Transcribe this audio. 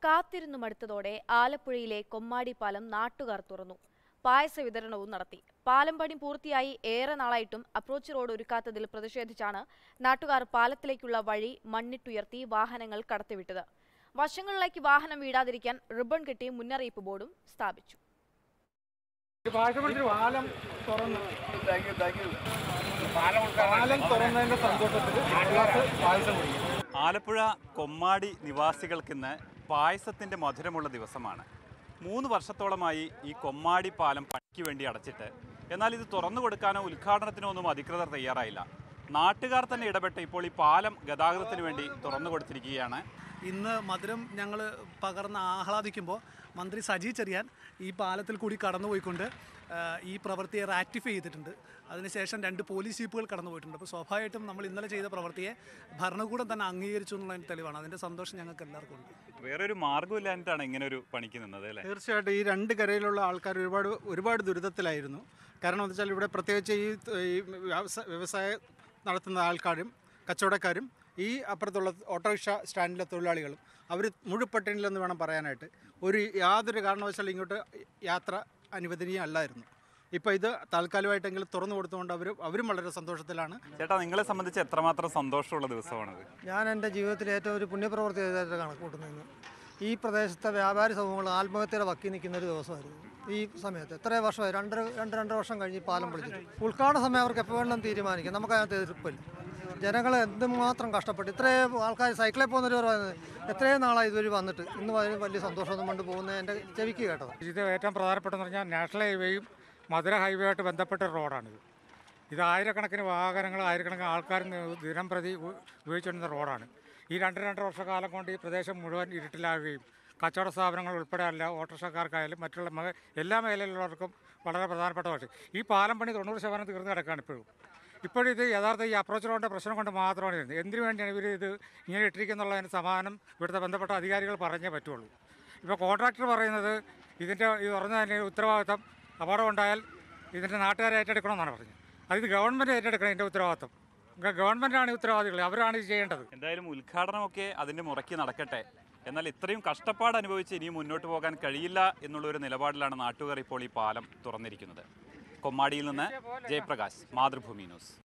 കാത്തിരുന്നു മടുത്തതോടെ ആലപ്പുഴയിലെ കൊമ്മാടി പാലം നാട്ടുകാർ തുറന്നു പായസ വിതരണവും നടത്തി പാലം പണി പൂർത്തിയായി ഏറെ നാളായിട്ടും അപ്രോച്ച് റോഡ് ഒരുക്കാത്തതിൽ പ്രതിഷേധിച്ചാണ് നാട്ടുകാർ പാലത്തിലേക്കുള്ള വഴി മണ്ണിട്ടുയർത്തി വാഹനങ്ങൾ കടത്തിവിട്ടത് വശങ്ങളിലേക്ക് വാഹനം വീഴാതിരിക്കാൻ റിബൺ കെട്ടി മുന്നറിയിപ്പ് ബോർഡും സ്ഥാപിച്ചു പാലം തുറന്നു പാലം തുറന്നതിന്റെ സന്തോഷത്തിൽ പായസം കുടിക്കും ആലപ്പുഴ കൊമ്മാടി നിവാസികൾക്കിന്ന് പായസത്തിൻ്റെ മധുരമുള്ള ദിവസമാണ് മൂന്ന് വർഷത്തോളമായി ഈ കൊമ്മാടി പാലം പണിക്ക് വേണ്ടി അടച്ചിട്ട് എന്നാൽ ഇത് തുറന്നു കൊടുക്കാനോ ഉദ്ഘാടനത്തിനോ ഒന്നും അധികൃതർ തയ്യാറായില്ല നാട്ടുകാർ തന്നെ ഇടപെട്ട് ഇപ്പോൾ ഈ പാലം ഗതാഗതത്തിന് വേണ്ടി തുറന്നു കൊടുത്തിരിക്കുകയാണ് ഇന്ന് മധുരം ഞങ്ങൾ പകർന്ന് ആഹ്ലാദിക്കുമ്പോൾ മന്ത്രി സജി ചെറിയാൻ ഈ പാലത്തിൽ കൂടി കടന്നുപോയിക്കൊണ്ട് ആ, ഈ പ്രവൃത്തിയെ റാറ്റിഫൈ ചെയ്തിട്ടുണ്ട് അതിനുശേഷം രണ്ട് പോലീസ് ജീപ്പുകൾ കടന്നു പോയിട്ടുണ്ട് അപ്പോൾ സ്വാഭാവികമായിട്ടും നമ്മൾ ഇന്നലെ ചെയ്ത പ്രവൃത്തിയെ ഭരണകൂടം തന്നെ അംഗീകരിച്ചു എന്നുള്ളതിന് തെളിവാണ് അതിൻ്റെ സന്തോഷം ഞങ്ങൾക്ക് എല്ലാവർക്കും ഉണ്ട് വേറൊരു മാർഗ്ഗമില്ലാഞ്ഞിട്ടാണ് ഇങ്ങനെ ഒരു പണിക്ക് നിന്നത് അല്ലേ തീർച്ചയായിട്ടും ഈ രണ്ട് കരയിലുള്ള ആൾക്കാർ ഒരുപാട് ഒരുപാട് ദുരിതത്തിലായിരുന്നു കാരണം എന്ന് വെച്ചാൽ ഇവിടെ പ്രത്യേകിച്ച് ഈ ഈ വ്യവസായ വ്യവസായം നടത്തുന്ന ആൾക്കാരും കച്ചവടക്കാരും ഈ അപ്പുറത്തുള്ള ഓട്ടോറിക്ഷ സ്റ്റാൻഡിലെ തൊഴിലാളികളും അവർ മുഴുപട്ടിണിയിലെന്ന് വേണം പറയാനായിട്ട് ഒരു യാതൊരു കാരണവശാലും ഇങ്ങോട്ട് യാത്ര അനുവദനീയം അല്ലായിരുന്നു ഇപ്പോൾ ഇത് താൽക്കാലികമായിട്ടെങ്കിലും തുറന്നു കൊടുത്തുകൊണ്ട് അവർ അവരും വളരെ സന്തോഷത്തിലാണ് ചേട്ടാ നിങ്ങളെ സംബന്ധിച്ച് എത്രമാത്രം സന്തോഷമുള്ള ദിവസമാണിത് ഞാൻ എൻ്റെ ജീവിതത്തിൽ ഏറ്റവും ഒരു പുണ്യപ്രവൃത്തി ചെയ്തായിട്ട് കണക്കൂട്ടുന്നത് ഈ പ്രദേശത്തെ വ്യാപാരി സമൂഹങ്ങൾ ആത്മഹത്യയുടെ വക്കി നിൽക്കുന്ന ഒരു ദിവസമായിരുന്നു ഈ സമയത്ത് എത്ര വർഷമായി രണ്ട് രണ്ട് രണ്ടര വർഷം കഴിഞ്ഞ് ഈ പാലം പൊളിച്ചിട്ട് ഉദ്ഘാടന സമയം അവർക്ക് എപ്പോൾ വേണം തീരുമാനിക്കാം നമുക്ക് അതിനകത്ത് എതിർപ്പില്ല ജനങ്ങൾ എന്തുമാത്രം കഷ്ടപ്പെട്ട് ഇത്രയും ആൾക്കാർ സൈക്കിളിൽ പോകുന്നവർ പറയുന്നത് എത്രയും നാളായി ഇതുവഴി വന്നിട്ട് ഇന്ന് വളരെ വലിയ സന്തോഷമൊന്നും കൊണ്ട് പോകുന്നത് എൻ്റെ ചെവിക്ക് കേട്ടത് ഇത് ഏറ്റവും പ്രധാനപ്പെട്ടതെന്ന് പറഞ്ഞാൽ നാഷണൽ ഹൈവേയും മധുര ഹൈവേ ആയിട്ട് ബന്ധപ്പെട്ട ഒരു റോഡാണിത് ഇത് ആയിരക്കണക്കിന് വാഹനങ്ങൾ ആയിരക്കണക്കിന് ആൾക്കാർ ദിനം പ്രതി ഉപ- ഉപയോഗിച്ചുകൊണ്ടിരുന്ന റോഡാണ് ഈ രണ്ട് രണ്ടര വർഷക്കാലം കൊണ്ട് ഈ പ്രദേശം മുഴുവൻ ഇരുട്ടിലാകുകയും കച്ചവട സ്ഥാപനങ്ങൾ ഉൾപ്പെടെ അല്ല ഓട്ടോറിക്ഷക്കാർക്കായാലും മറ്റുള്ള മ- എല്ലാ മേഖലയിലുള്ളവർക്കും വളരെ പ്രധാനപ്പെട്ട പക്ഷേ ഈ പാലം പണി തൊണ്ണൂറ് ശതമാനം തീർന്നു കിടക്കുകയാണ് ഇപ്പോഴും ഇപ്പോഴും ഇത് യഥാർത്ഥ ഈ അപ്രോച്ച് റോഡിൻ്റെ പ്രശ്നം കൊണ്ട് മാത്രമാണ് ഇരുന്നത് എന്തിനു വേണ്ടിയാണ് ഇവർ ഇത് ഇങ്ങനെ ഇട്ടിരിക്കുന്നുള്ളതിന് സമാധാനം ഇവിടുത്തെ ബന്ധപ്പെട്ട അധികാരികൾ പറഞ്ഞേ പറ്റുള്ളൂ ഇപ്പോൾ കോൺട്രാക്ടർ പറയുന്നത് ഇതിൻ്റെ ഇത് പറഞ്ഞതിന് ഉത്തരവാദിത്തം അപകടം ഉണ്ടായാൽ ഇതിൻ്റെ നാട്ടുകാരെ ഏറ്റെടുക്കണമെന്നാണ് പറഞ്ഞത് അത് ഇത് ഗവൺമെൻറ് ഏറ്റെടുക്കണം ഇതിൻ്റെ ഉത്തരവാദിത്തം ഗ- ഗവൺമെൻറ്റാണ് ഈ ഉത്തരവാദികൾ അവരാണ് ഇത് ചെയ്യേണ്ടത് എന്തായാലും ഉദ്ഘാടനമൊക്കെ അതിൻ്റെ മുറയ്ക്ക് നടക്കട്ടെ എന്നാൽ ഇത്രയും കഷ്ടപ്പാട് അനുഭവിച്ച് ഇനിയും മുന്നോട്ട് പോകാൻ കഴിയില്ല എന്നുള്ള ഒരു നിലപാടിലാണ് നാട്ടുകാർ ഇപ്പോൾ ഈ പാലം തുറന്നിരിക്കുന്നത് കൊമ്മാടിയിൽ നിന്ന് ജയപ്രകാശ് മാതൃഭൂമി ന്യൂസ്